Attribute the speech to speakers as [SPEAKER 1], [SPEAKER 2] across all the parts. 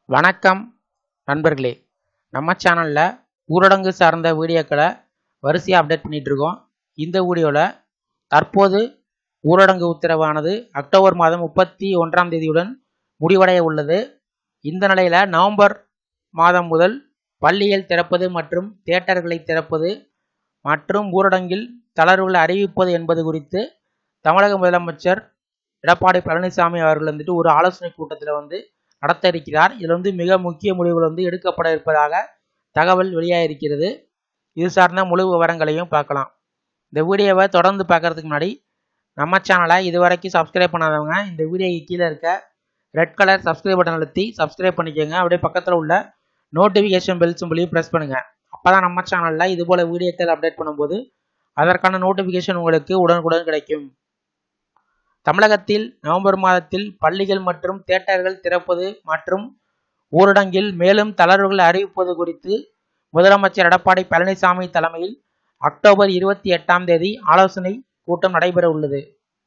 [SPEAKER 1] வணக்கம் நண்பர்களே நம்ம சேனலில் ஊரடங்கு சார்ந்த வீடியோக்களை வரிசையாக அப்டேட் பண்ணிட்டு இருக்கோம் இந்த வீடியோவில் தற்போது ஊரடங்கு உத்தரவானது அக்டோபர் மாதம் முப்பத்தி ஒன்றாம் தேதியுடன் முடிவடைய உள்ளது இந்த நிலையில் நவம்பர் மாதம் முதல் பள்ளிகள் திறப்பது மற்றும் தியேட்டர்களை திறப்பது மற்றும் ஊரடங்கில் தளர்வுகளை அறிவிப்பது என்பது குறித்து தமிழக முதலமைச்சர் எடப்பாடி பழனிசாமி அவர்கள் வந்துட்டு ஒரு ஆலோசனை கூட்டத்தில் வந்து நடத்த இருக்கிறார் இதில் வந்து மிக முக்கிய முடிவுகள் வந்து எடுக்கப்பட இருப்பதாக தகவல் வெளியாக இருக்கிறது இது சார்ந்த முழு விவரங்களையும் பார்க்கலாம் இந்த வீடியோவை தொடர்ந்து பார்க்கறதுக்கு முன்னாடி நம்ம சேனலை இது வரைக்கும் சப்ஸ்கிரைப் பண்ணாதவங்க இந்த வீடியோக்கு கீழே இருக்க ரெட் கலர் சப்ஸ்கிரைப் பட்டன் அழுத்தி சப்ஸ்கிரைப் பண்ணிக்கோங்க அப்படியே பக்கத்தில் உள்ள நோட்டிஃபிகேஷன் பெல் சிம்பிளையும் ப்ரெஸ் பண்ணுங்கள் அப்போ தான் நம்ம சேனலில் இது போல் வீடியோக்கள் அப்டேட் பண்ணும்போது அதற்கான நோட்டிஃபிகேஷன் உங்களுக்கு உடனுக்குடன் கிடைக்கும் தமிழகத்தில் நவம்பர் மாதத்தில் பள்ளிகள் மற்றும் தியேட்டர்கள் திறப்பது மற்றும் ஊரடங்கில் மேலும் தளர்வுகள் அறிவிப்பது குறித்து முதலமைச்சர் எடப்பாடி பழனிசாமி தலைமையில் அக்டோபர் இருபத்தி எட்டாம் தேதி ஆலோசனை கூட்டம் நடைபெற உள்ளது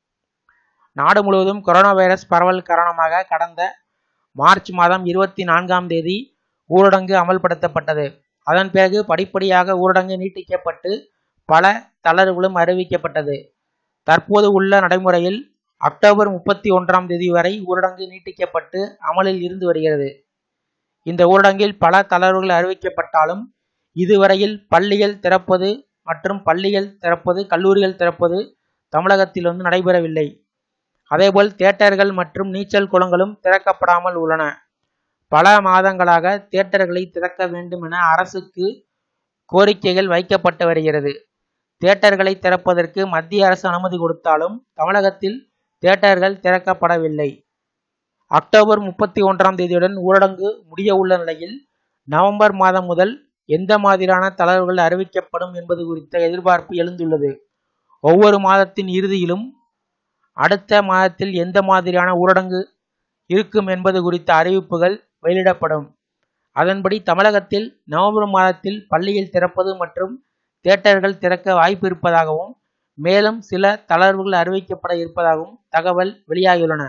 [SPEAKER 1] நாடு முழுவதும் கொரோனா வைரஸ் பரவல் காரணமாக கடந்த மார்ச் மாதம் இருபத்தி நான்காம் தேதி ஊரடங்கு அமல்படுத்தப்பட்டது அதன் பிறகு படிப்படியாக ஊரடங்கு நீட்டிக்கப்பட்டு பல தளர்வுகளும் அறிவிக்கப்பட்டது தற்போது உள்ள நடைமுறையில் அக்டோபர் முப்பத்தி ஒன்றாம் தேதி வரை ஊரடங்கு நீட்டிக்கப்பட்டு அமலில் இருந்து வருகிறது இந்த ஊரடங்கில் பல தளர்வுகள் அறிவிக்கப்பட்டாலும் இதுவரையில் பள்ளிகள் திறப்பது மற்றும் பள்ளிகள் திறப்பது கல்லூரிகள் திறப்பது தமிழகத்தில் வந்து நடைபெறவில்லை அதேபோல் தியேட்டர்கள் மற்றும் நீச்சல் குளங்களும் திறக்கப்படாமல் உள்ளன பல மாதங்களாக தியேட்டர்களை திறக்க வேண்டும் என அரசுக்கு கோரிக்கைகள் வைக்கப்பட்டு வருகிறது தியேட்டர்களை திறப்பதற்கு மத்திய அரசு அனுமதி கொடுத்தாலும் தமிழகத்தில் தியேட்டர்கள் திறக்கப்படவில்லை அக்டோபர் முப்பத்தி ஒன்றாம் தேதியுடன் ஊரடங்கு முடிய உள்ள நிலையில் நவம்பர் மாதம் முதல் எந்த மாதிரியான தளர்வுகள் அறிவிக்கப்படும் என்பது குறித்த எதிர்பார்ப்பு எழுந்துள்ளது ஒவ்வொரு மாதத்தின் இறுதியிலும் அடுத்த மாதத்தில் எந்த மாதிரியான ஊரடங்கு இருக்கும் என்பது குறித்த அறிவிப்புகள் வெளியிடப்படும் அதன்படி தமிழகத்தில் நவம்பர் மாதத்தில் பள்ளியில் திறப்பது மற்றும் தியேட்டர்கள் திறக்க வாய்ப்பு இருப்பதாகவும் மேலும் சில தளர்வுகள் அறிவிக்கப்பட இருப்பதாகவும் தகவல் வெளியாகியுள்ளன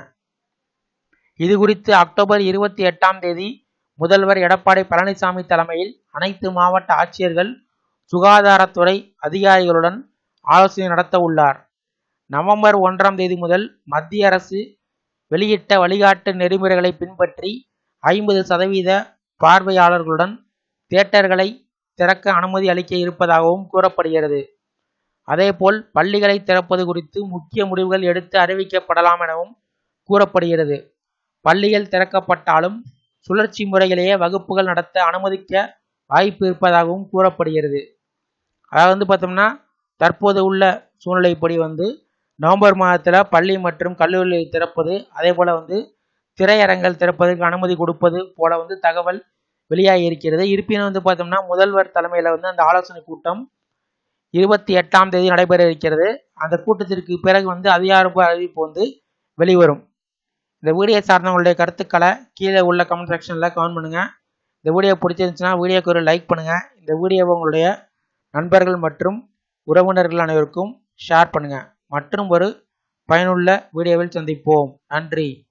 [SPEAKER 1] இது குறித்து அக்டோபர் இருபத்தி எட்டாம் தேதி முதல்வர் எடப்பாடி பழனிசாமி தலைமையில் அனைத்து மாவட்ட ஆட்சியர்கள் சுகாதாரத்துறை அதிகாரிகளுடன் ஆலோசனை நடத்த உள்ளார் நவம்பர் ஒன்றாம் தேதி முதல் மத்திய அரசு வெளியிட்ட வழிகாட்டு நெறிமுறைகளை பின்பற்றி ஐம்பது சதவீத பார்வையாளர்களுடன் தியேட்டர்களை திறக்க அனுமதி அளிக்க இருப்பதாகவும் கூறப்படுகிறது அதேபோல் பள்ளிகளை திறப்பது குறித்து முக்கிய முடிவுகள் எடுத்து அறிவிக்கப்படலாம் எனவும் கூறப்படுகிறது பள்ளிகள் திறக்கப்பட்டாலும் சுழற்சி முறையிலேயே வகுப்புகள் நடத்த அனுமதிக்க வாய்ப்பு இருப்பதாகவும் கூறப்படுகிறது அதாவது வந்து பார்த்தோம்னா தற்போது உள்ள சூழ்நிலைப்படி வந்து நவம்பர் மாதத்தில் பள்ளி மற்றும் கல்லூரிகளை திறப்பது அதே போல் வந்து திரையரங்கள் திறப்பதற்கு அனுமதி கொடுப்பது போல வந்து தகவல் வெளியாகி இருக்கிறது இருப்பினும் வந்து பார்த்தோம்னா முதல்வர் தலைமையில் வந்து அந்த ஆலோசனை கூட்டம் இருபத்தி எட்டாம் தேதி நடைபெற இருக்கிறது அந்த கூட்டத்திற்கு பிறகு வந்து அதிகாரப்பூர்வ அறிவிப்பு வந்து வெளிவரும் இந்த வீடியோ சார்ந்தவங்களுடைய கருத்துக்களை கீழே உள்ள கமெண்ட் செக்ஷனில் கமெண்ட் பண்ணுங்கள் இந்த வீடியோ பிடிச்சிருந்துச்சுன்னா வீடியோக்கு ஒரு லைக் பண்ணுங்கள் இந்த வீடியோவை உங்களுடைய நண்பர்கள் மற்றும் உறவினர்கள் அனைவருக்கும் ஷேர் பண்ணுங்கள் மற்றும் ஒரு பயனுள்ள வீடியோவில் சந்திப்போம் நன்றி